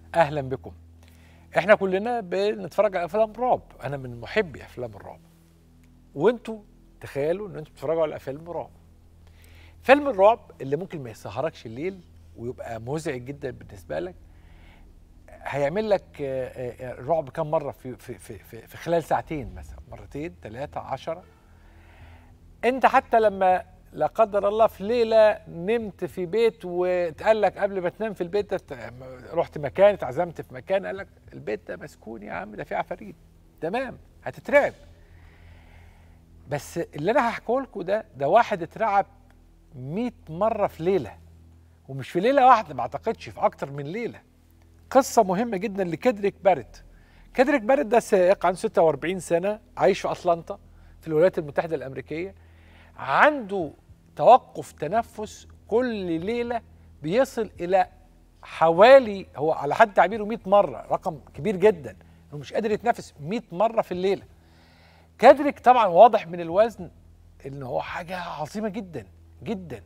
اهلا بكم احنا كلنا بنتفرج على افلام رعب انا من محبي افلام الرعب وانتوا تخيلوا ان انتوا بتتفرجوا على افلام رعب فيلم الرعب اللي ممكن ما يسهركش الليل ويبقى مزعج جدا بالنسبه لك هيعمل لك آه، آه، رعب كم مره في في في في, في خلال ساعتين مثلا مرتين ثلاثه عشرة انت حتى لما لا قدر الله في ليله نمت في بيت واتقال لك قبل ما تنام في البيت ده ت- رحت مكان اتعزمت في مكان قال لك البيت ده مسكون يا عم ده فيه عفاريت تمام هتترعب بس اللي انا هحكيه لكم ده ده واحد اترعب 100 مره في ليله ومش في ليله واحده ما اعتقدش في اكتر من ليله قصه مهمه جدا لكيدريك بارت كيدريك بارت ده سائق عنده 46 سنه عايش في اطلنطا في الولايات المتحده الامريكيه عنده توقف تنفس كل ليله بيصل الى حوالي هو على حد تعبيره 100 مره رقم كبير جدا انه مش قادر يتنفس 100 مره في الليله كادريك طبعا واضح من الوزن ان هو حاجه عظيمه جدا جدا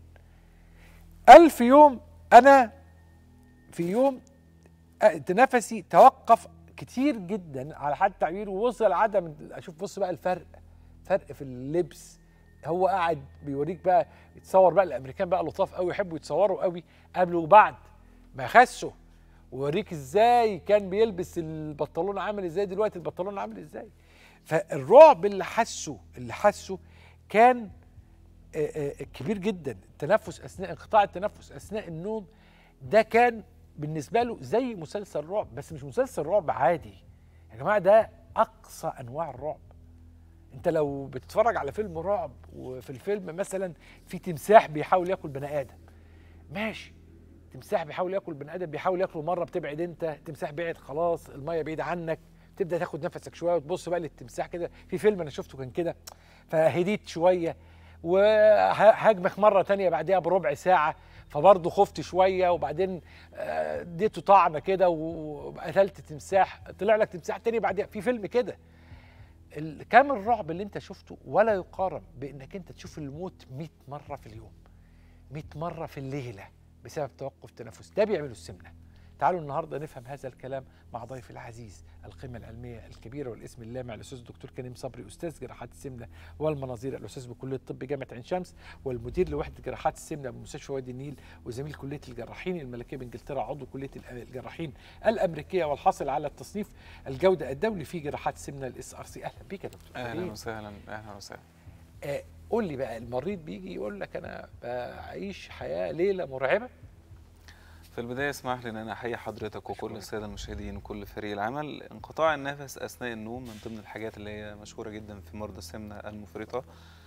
ألف يوم انا في يوم تنفسي توقف كتير جدا على حد تعبيره ووصل عدم اشوف بص بقى الفرق فرق في اللبس هو قاعد بيوريك بقى يتصور بقى الامريكان بقى لطاف قوي يحبوا يتصوروا قوي قبل وبعد ما خسوا ويوريك ازاي كان بيلبس البنطلون عامل ازاي دلوقتي البنطلون عامل ازاي فالرعب اللي حسه اللي حسه كان آه، آه، كبير جدا التنفس اثناء انقطاع التنفس اثناء النوم ده كان بالنسبه له زي مسلسل رعب بس مش مسلسل رعب عادي يا جماعه ده اقصى انواع الرعب انت لو بتتفرج على فيلم رعب وفي الفيلم مثلا في تمساح بيحاول ياكل بني ادم ماشي تمساح بيحاول ياكل بني ادم بيحاول ياكله مره بتبعد انت تمساح بعد خلاص الميه بعيده عنك تبدا تاخد نفسك شويه وتبص بقى للتمساح كده في فيلم انا شفته كان كده فهديت شويه وهاجمك مره تانية بعدها بربع ساعه فبرضه خفت شويه وبعدين آه، اديته طعنه كده وقتلت تمساح طلع لك تمساح تاني بعدها في فيلم كده ال- كم الرعب اللي انت شفته ولا يقارن بانك انت تشوف الموت 100 مره في اليوم 100 مره في الليله بسبب توقف تنفس ده بيعمله السمنه تعالوا النهارده نفهم هذا الكلام مع ضيفي العزيز القيمه العلميه الكبيره والاسم اللامع الاستاذ الدكتور كريم صبري استاذ جراحات السمنه والمناظير الاستاذ بكليه الطب جامعه عين شمس والمدير لوحده جراحات السمنه بمستشفى وادي النيل وزميل كليه الجراحين الملكيه بانجلترا عضو كليه الجراحين الامريكيه والحاصل على التصنيف الجوده الدولي في جراحات السمنه الاس ار سي اهلا بيك يا دكتور اهلا كريم. وسهلا اهلا وسهلا آه، قول لي بقى المريض بيجي يقول لك انا بعيش حياه ليله مرعبه في البدايه اسمح لي ان انا احيي حضرتك وكل أشكرك. الساده المشاهدين وكل فريق العمل انقطاع النفس اثناء النوم من ضمن الحاجات اللي هي مشهوره جدا في مرضى السمنه المفرطه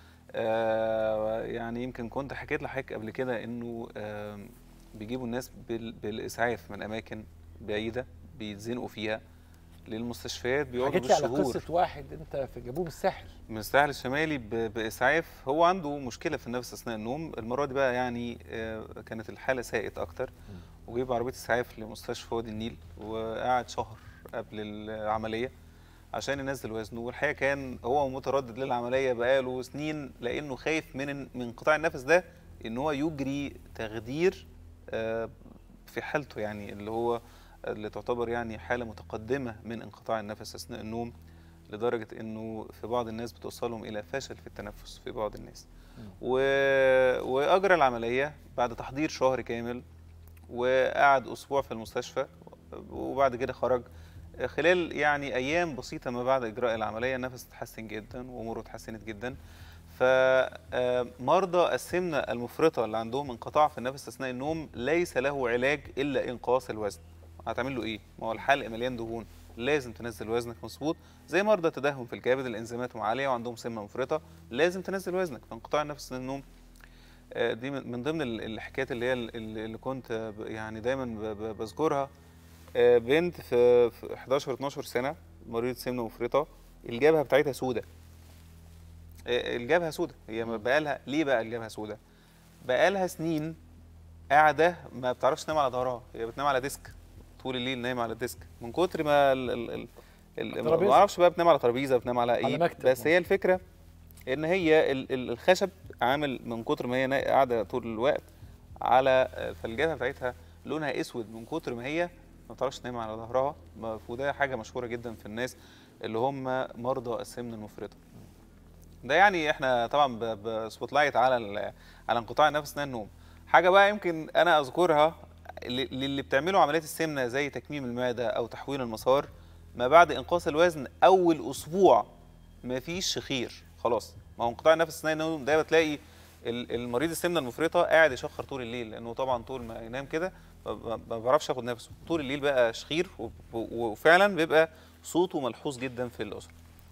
آه يعني يمكن كنت حكيت لحضرتك قبل كده انه آه بيجيبوا الناس بال- بالاسعاف من اماكن بعيده بيتزنقوا فيها للمستشفيات بيقعدوا حكيت لي على بالشهور قصه واحد انت في جابوه من الساحل من الساحل الشمالي ب- باسعاف هو عنده مشكله في النفس اثناء النوم المره دي بقى يعني آه، كانت الحاله ساءت اكتر وجيب عربيه اسعاف لمستشفى وادي النيل وقعد شهر قبل العمليه عشان ينزل وزنه والحقيقه كان هو متردد للعمليه بقاله سنين لانه خايف من من انقطاع النفس ده ان هو يجري تخدير آه، في حالته يعني اللي هو اللي تعتبر يعني حاله متقدمه من انقطاع النفس اثناء النوم لدرجه انه في بعض الناس بتوصلهم الى فشل في التنفس في بعض الناس و... واجرى العمليه بعد تحضير شهر كامل وقعد اسبوع في المستشفى وبعد كده خرج خلال يعني ايام بسيطه ما بعد اجراء العمليه النفس اتحسن جدا واموره اتحسنت جدا فمرضى السمنه المفرطه اللي عندهم انقطاع في النفس اثناء النوم ليس له علاج الا انقاص الوزن هتعمل له ايه ما هو الحلق مليان دهون لازم تنزل وزنك مظبوط زي مرضى تدهن في الكبد الانزيماتهم عاليه وعندهم سمنه مفرطه لازم تنزل وزنك فانقطاع النفس اثناء النوم آه، دي من من ضمن ال- الحكايات اللي هي ال- اللي كنت آه، ب- يعني دايما ب- ب- بذكرها آه، بنت في في 11 12 سنه مريضه سمنه مفرطه الجبهه بتاعتها سودة آه، الجبهه سودة هي ما بقالها ليه بقى الجبهه سودة بقالها سنين قاعده ما بتعرفش تنام على ظهرها هي بتنام على ديسك طول الليل نايمه على الديسك من كتر ما ال ال ال ال ما ترابيزة. اعرفش بقى بتنام على ترابيزه بتنام على ايه مكتب بس هي الفكره ان هي ال- ال- الخشب عامل من كتر ما هي نا- قاعده طول الوقت على فالجبهه بتاعتها لونها اسود من كتر ما هي ما بتعرفش تنام على ظهرها ما- وده حاجه مشهوره جدا في الناس اللي هم مرضى السمنه المفرطه ده يعني احنا طبعا ب- بسبوت لايت على ال- على انقطاع النفس اثناء النوم حاجه بقى يمكن انا اذكرها ل- للي بتعملوا عمليات السمنه زي تكميم المعده او تحويل المسار ما بعد انقاص الوزن اول اسبوع مفيش شخير خلاص ما هو انقطاع النفس اثناء النوم ده بتلاقي ال- المريض السمنه المفرطه قاعد يشخر طول الليل لانه طبعا طول ما ينام كده ما- ما ما بيعرفش ياخد نفسه طول الليل بقى شخير و- و- وفعلا بيبقى صوته ملحوظ جدا في الاسره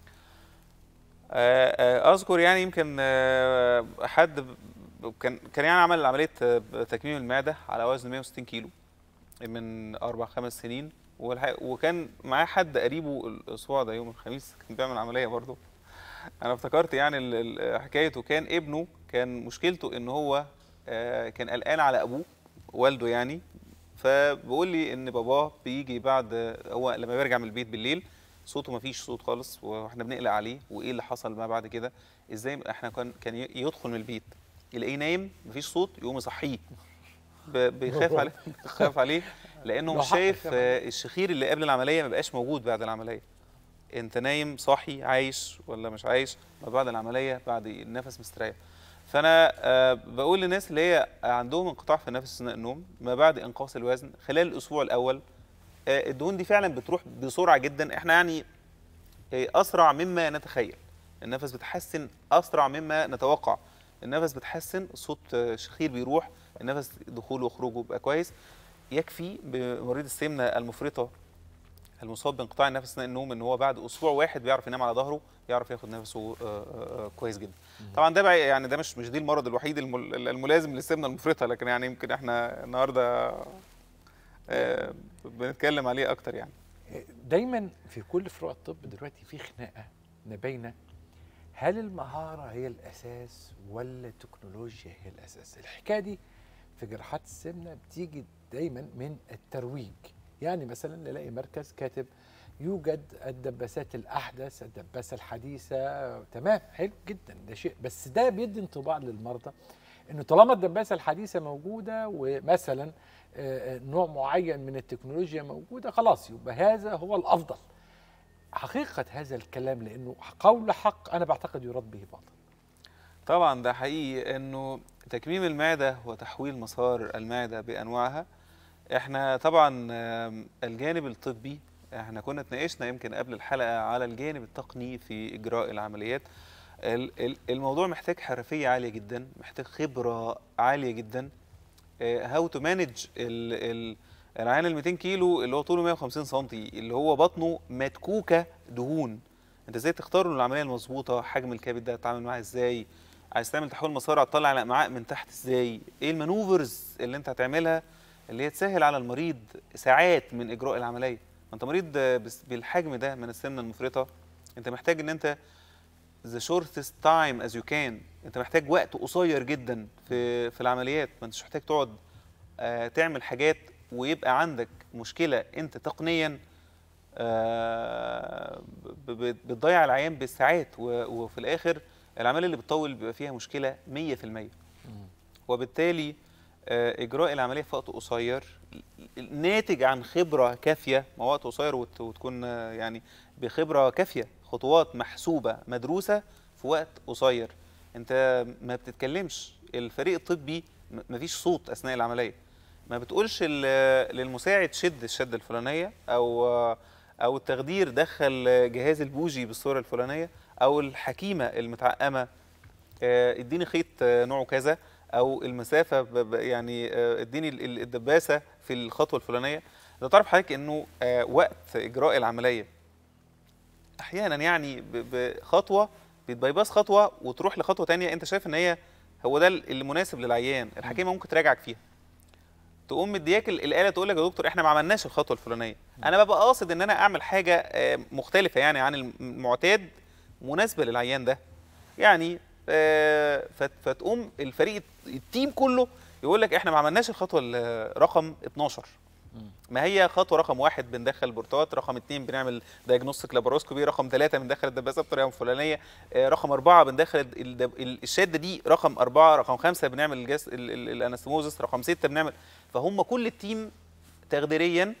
آه، آه، اذكر يعني يمكن آه، حد ب- كان كان يعني عمل عمليه آه، تكميم المعده على وزن 160 كيلو من اربع خمس سنين والحقيقة- وكان معاه حد قريبه الاسبوع ده يوم الخميس كان بيعمل عمليه برضه انا افتكرت يعني ال- ال- حكايته كان ابنه كان مشكلته ان هو آه، كان قلقان على ابوه والده يعني فبيقول لي ان باباه بيجي بعد هو لما بيرجع من البيت بالليل صوته ما فيش صوت خالص واحنا بنقلق عليه وايه اللي حصل ما بعد كده ازاي احنا كان كان ي- يدخل من البيت يلاقيه نايم مفيش صوت يقوم يصحيه ب- بيخاف عليه بيخاف عليه لانه له مش حق شايف كمان. آه، الشخير اللي قبل العمليه ما بقاش موجود بعد العمليه انت نايم صاحي عايش ولا مش عايش ما بعد العمليه بعد النفس مستريح فانا آه، بقول للناس اللي هي عندهم انقطاع في النفس اثناء النوم ما بعد انقاص الوزن خلال الاسبوع الاول آه، الدهون دي فعلا بتروح بسرعه جدا احنا يعني آه، اسرع مما نتخيل النفس بتحسن اسرع مما نتوقع النفس بتحسن صوت آه، شخير بيروح النفس دخوله وخروجه بيبقى كويس يكفي بمريض السمنه المفرطه المصاب بانقطاع النفس اثناء النوم ان هو بعد اسبوع واحد بيعرف ينام على ظهره يعرف ياخد نفسه آه، آه، آه، كويس جدا طبعا ده بقى يعني ده مش مش دي المرض الوحيد المل- الملازم للسمنه المفرطه لكن يعني يمكن احنا النهارده آه، بنتكلم عليه اكتر يعني دايما في كل فروع الطب دلوقتي في خناقه ما بين هل المهاره هي الاساس ولا التكنولوجيا هي الاساس الحكايه دي في جراحات السمنه بتيجي دايما من الترويج يعني مثلا نلاقي مركز كاتب يوجد الدباسات الاحدث الدباسه الحديثه تمام حلو جدا ده شيء بس ده بيدي انطباع للمرضى انه طالما الدباسه الحديثه موجوده ومثلا آه، آه، نوع معين من التكنولوجيا موجوده خلاص يبقى هذا هو الافضل حقيقه هذا الكلام لانه قول حق انا بعتقد يراد به باطل طبعا ده حقيقي انه تكميم المعده وتحويل مسار المعده بانواعها احنا طبعا آم، الجانب الطبي احنا كنا اتناقشنا يمكن قبل الحلقه على الجانب التقني في اجراء العمليات ال- ال- الموضوع محتاج حرفيه عاليه جدا محتاج خبره عاليه جدا هاو تو مانج العيان ال 200 كيلو اللي هو طوله 150 سم اللي هو بطنه متكوكه دهون انت ازاي تختار له العمليه المظبوطه حجم الكبد ده تتعامل معاه ازاي عايز تعمل تحويل مسار تطلع الامعاء من تحت ازاي ايه المانوفرز اللي انت هتعملها اللي هي تسهل على المريض ساعات من اجراء العمليه ما انت مريض آه، بس- بالحجم ده من السمنه المفرطه انت محتاج ان انت the shortest time as you can انت محتاج وقت قصير جدا في في العمليات ما انتش محتاج تقعد آه، تعمل حاجات ويبقى عندك مشكله انت تقنيا آه، ب- ب- بتضيع العيان بالساعات و- وفي الاخر العمليه اللي بتطول بيبقى فيها مشكله 100% وبالتالي آه، اجراء العمليه في وقت قصير ناتج عن خبره كافيه ما هو وقت قصير وت- وتكون آه، يعني بخبره كافيه خطوات محسوبه مدروسه في وقت قصير انت ما بتتكلمش الفريق الطبي م- مفيش صوت اثناء العمليه ما بتقولش ال- للمساعد شد الشده الفلانيه او آه، او التخدير دخل جهاز البوجي بالصوره الفلانيه او الحكيمه المتعقمه آه، اديني خيط آه، نوعه كذا او المسافه ب- ب- يعني آه، اديني ال- ال- الدباسه في الخطوه الفلانيه ده تعرف حضرتك انه آه، وقت اجراء العمليه احيانا يعني ب- بخطوه بتبايباس خطوه وتروح لخطوه تانية انت شايف ان هي هو ده المناسب للعيان الحكيمه ممكن تراجعك فيها تقوم مدياك ال- الاله تقول لك يا دكتور احنا ما عملناش الخطوه الفلانيه انا ببقى قاصد ان انا اعمل حاجه آه، مختلفه يعني عن المعتاد مناسبه للعيان ده يعني آه، فت- فتقوم الفريق التيم كله يقول لك احنا ما عملناش الخطوه ال- رقم 12 ما هي خطوه رقم واحد بندخل بورتات رقم اثنين بنعمل دايجنوستيك لاباروسكوبي رقم ثلاثه بندخل الدباسه بطريقه فلانيه آه، رقم اربعه بندخل الد- الدب- ال- الشاده دي رقم اربعه رقم خمسه بنعمل الجس ال- ال- الانستموزس رقم سته بنعمل فهم كل التيم تخديريا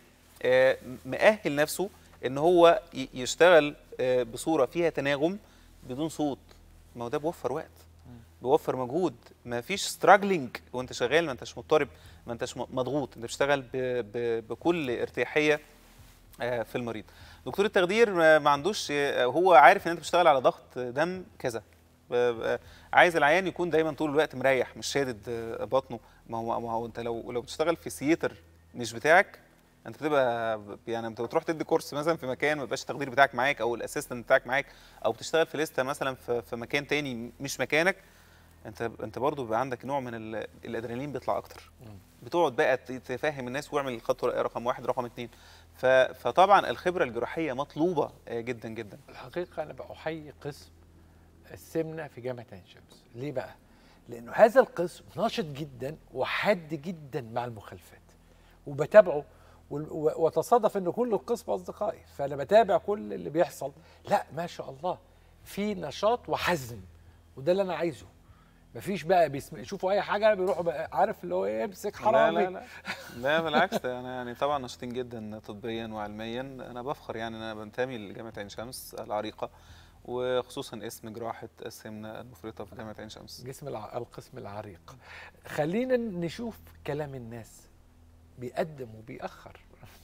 آه، مؤهل نفسه ان هو ي- يشتغل آه، بصوره فيها تناغم بدون صوت ما هو ده بيوفر وقت بيوفر مجهود ما فيش ستراجلينج وانت شغال ما انتش مضطرب ما انتش م- مضغوط انت بتشتغل ب ب بكل ارتياحيه آه، في المريض دكتور التخدير ما ما عندوش آه، هو عارف ان انت بتشتغل على ضغط دم كذا ب- ب- عايز العيان يكون دايما طول الوقت مريح مش شادد آه، بطنه ما هو ما هو انت لو لو بتشتغل في سيتر مش بتاعك انت بتبقى ب- يعني انت بتروح تدي كورس مثلا في مكان ما يبقاش التخدير بتاعك معاك او الاسيستنت بتاعك معاك او بتشتغل في لسته مثلا في, في مكان تاني مش مكانك انت انت برضه بيبقى عندك نوع من ال- الادرينالين بيطلع اكتر بتقعد بقى ت- تفهم الناس واعمل الخطوه رقم واحد رقم اتنين ف- فطبعا الخبره الجراحيه مطلوبه آه، جدا جدا الحقيقه انا بحيي قسم السمنه في جامعه عين شمس ليه بقى لانه هذا القسم ناشط جدا وحاد جدا مع المخالفات وبتابعه وال- و- وتصادف ان كل القسم اصدقائي فانا بتابع كل اللي بيحصل لا ما شاء الله في نشاط وحزم وده اللي انا عايزه مفيش بقى بيسم... يشوفوا اي حاجه بيروحوا بقى عارف اللي هو ايه امسك حرامي لا لا لا لا بالعكس ده انا يعني طبعا ناشطين جدا طبيا وعلميا انا بفخر يعني ان انا بنتمي لجامعه عين شمس العريقه وخصوصا اسم جراحه السمنه المفرطه في جامعه عين شمس جسم الع... القسم العريق خلينا نشوف كلام الناس بيقدم وبيأخر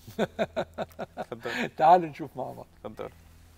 اتفضل تعالوا نشوف مع بعض اتفضل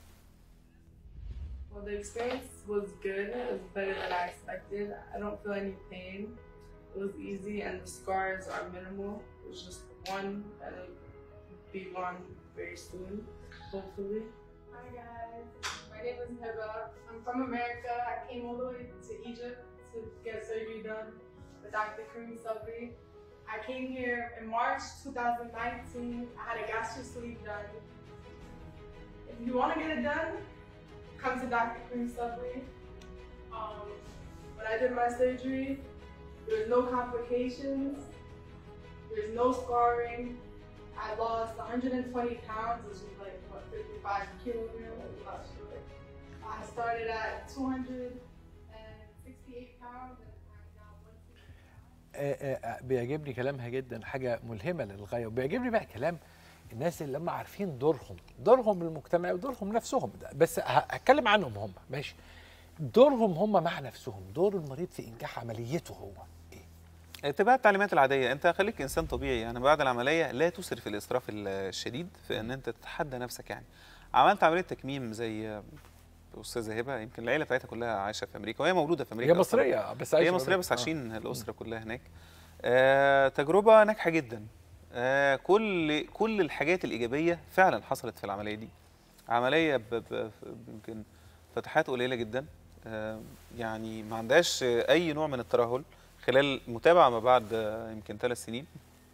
Well, the experience was good. It was better than I expected. I don't feel any pain. It was easy, and the scars are minimal. It was just one that'll be gone very soon, hopefully. Hi guys, my name is Heba. I'm from America. I came all the way to Egypt to get surgery done with Dr. Kareem Sabri. I came here in March 2019. I had a gastric sleeve done. If you want to get it done, come to Dr. Kareem Sabri. Um, when I did my surgery, there was no complications. There's no scarring. I lost 120 pounds, which is like what 55 kilograms. I'm not sure. I started at 268 pounds and I'm now 165. آه، آه، بيعجبني كلامها جدا حاجه ملهمه للغايه وبيعجبني بقى كلام الناس اللي هم عارفين دورهم دورهم المجتمعي ودورهم نفسهم ده بس ه- هتكلم عنهم هم ماشي دورهم هم مع نفسهم دور المريض في انجاح عمليته هو ايه اتباع التعليمات العاديه انت خليك انسان طبيعي يعني بعد العمليه لا تسرف الاسراف الشديد في ان انت تتحدى نفسك يعني عملت عمليه تكميم زي استاذه هبه يمكن العيله بتاعتها كلها عايشه في امريكا وهي مولوده في امريكا هي أصلاً. مصريه بس عايشة هي في مصريه أمريكا. بس آه. عايشين الاسره كلها هناك آه تجربه ناجحه جدا آه كل كل الحاجات الايجابيه فعلا حصلت في العمليه دي عمليه ب- ب- يمكن فتحات قليله جدا آه يعني ما عندهاش اي نوع من الترهل خلال متابعه ما بعد آه، يمكن ثلاث سنين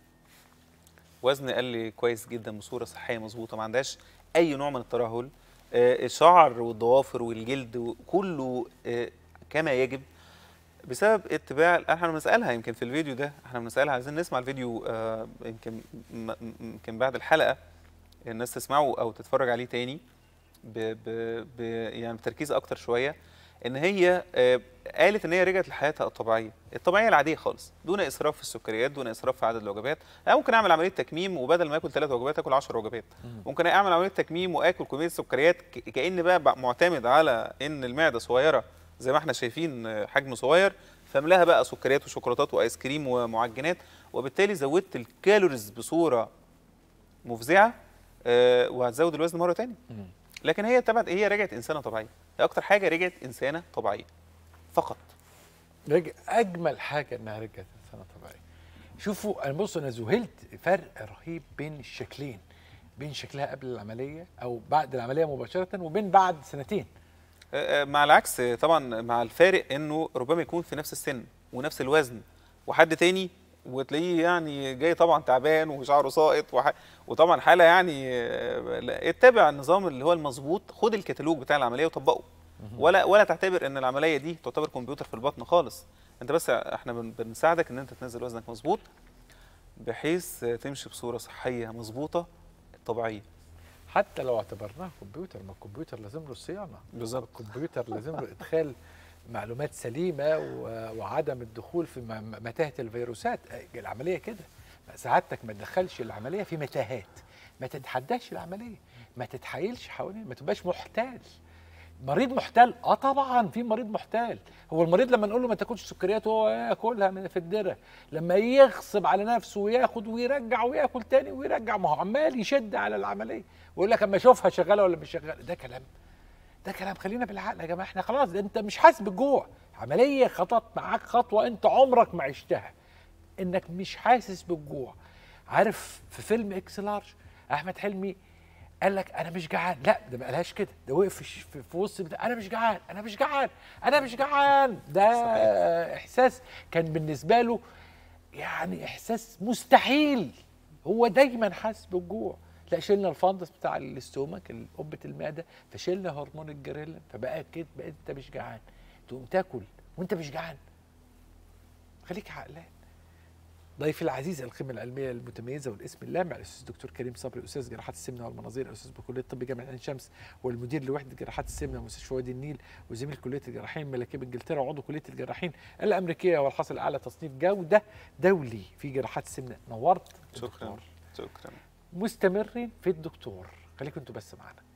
وزن قل لي كويس جدا بصوره صحيه مظبوطه ما عندهاش اي نوع من الترهل آه، الشعر والضوافر والجلد كله آه، كما يجب بسبب اتباع احنا بنسالها يمكن في الفيديو ده احنا بنسالها عايزين نسمع الفيديو آه، يمكن م- م- يمكن بعد الحلقه الناس تسمعه او تتفرج عليه تاني ب ب ب يعني بتركيز اكتر شويه ان هي آه، قالت ان هي رجعت لحياتها الطبيعيه الطبيعيه العاديه خالص دون اسراف في السكريات دون اسراف في عدد الوجبات انا ممكن اعمل عمليه تكميم وبدل ما اكل ثلاث وجبات اكل 10 وجبات ممكن اعمل عمليه تكميم واكل كميه سكريات ك- كان بقى بقى معتمد على ان المعده صغيره زي ما احنا شايفين آه، حجم صغير فاملاها بقى سكريات وشوكولاتات وايس كريم ومعجنات وبالتالي زودت الكالوريز بصوره مفزعه آه، وهتزود الوزن مره تاني مم. لكن هي تبعت هي رجعت انسانه طبيعيه هي اكتر حاجه رجعت انسانه طبيعيه فقط رجع اجمل حاجه انها رجعت انسانه طبيعيه شوفوا انا بص انا ذهلت فرق رهيب بين الشكلين بين شكلها قبل العمليه او بعد العمليه مباشره وبين بعد سنتين آه، آه، مع العكس آه، طبعا مع الفارق انه ربما يكون في نفس السن ونفس الوزن وحد تاني وتلاقيه يعني جاي طبعا تعبان وشعره ساقط وح... وطبعا حاله يعني آه، لا، اتبع النظام اللي هو المظبوط خد الكتالوج بتاع العمليه وطبقه ولا ولا تعتبر ان العمليه دي تعتبر كمبيوتر في البطن خالص انت بس احنا بن- بنساعدك ان انت تنزل وزنك مظبوط بحيث آه، تمشي بصوره صحيه مظبوطه طبيعيه حتى لو اعتبرناه كمبيوتر ما الكمبيوتر لازم له صيانه بالظبط. الكمبيوتر لازم له ادخال معلومات سليمه و- وعدم الدخول في م- متاهه الفيروسات العمليه كده سعادتك ما تدخلش العمليه في متاهات ما تتحداش العمليه ما تتحايلش حوالين ما تبقاش محتال مريض محتال اه طبعا في مريض محتال هو المريض لما نقول له ما تاكلش سكريات هو ياكلها من في الدره لما يغصب على نفسه وياخد ويرجع وياكل تاني ويرجع ما هو عمال يشد على العمليه ويقول لك اما اشوفها شغاله ولا مش شغاله ده كلام ده كلام خلينا بالعقل يا جماعه احنا خلاص ده انت مش حاسس بالجوع عمليه خطط معاك خطوه انت عمرك ما عشتها انك مش حاسس بالجوع عارف في فيلم اكس لارج احمد حلمي قال لك انا مش جعان لا ده ما قالهاش كده ده وقف في, في, في وسط بتاع انا مش جعان انا مش جعان انا مش جعان ده صحيح. احساس كان بالنسبه له يعني احساس مستحيل هو دايما حاسس بالجوع لا شلنا الفندس بتاع الاستومك قبه المعده فشلنا هرمون الجريلا فبقى كده بقيت انت مش جعان تقوم تاكل وانت مش جعان خليك عقلان ضيفي العزيز القيمة العلمية المتميزة والاسم اللامع الأستاذ الدكتور كريم صبري أستاذ جراحات السمنة والمناظير أستاذ بكلية الطب جامعة عين شمس والمدير لوحدة جراحات السمنة ومستشفى وادي النيل وزميل كلية الجراحين ملكي بإنجلترا وعضو كلية الجراحين الأمريكية والحاصل الأعلى تصنيف جودة دولي في جراحات السمنة نورت شكرا الدكتور. شكرا مستمرين في الدكتور خليكم انتوا بس معانا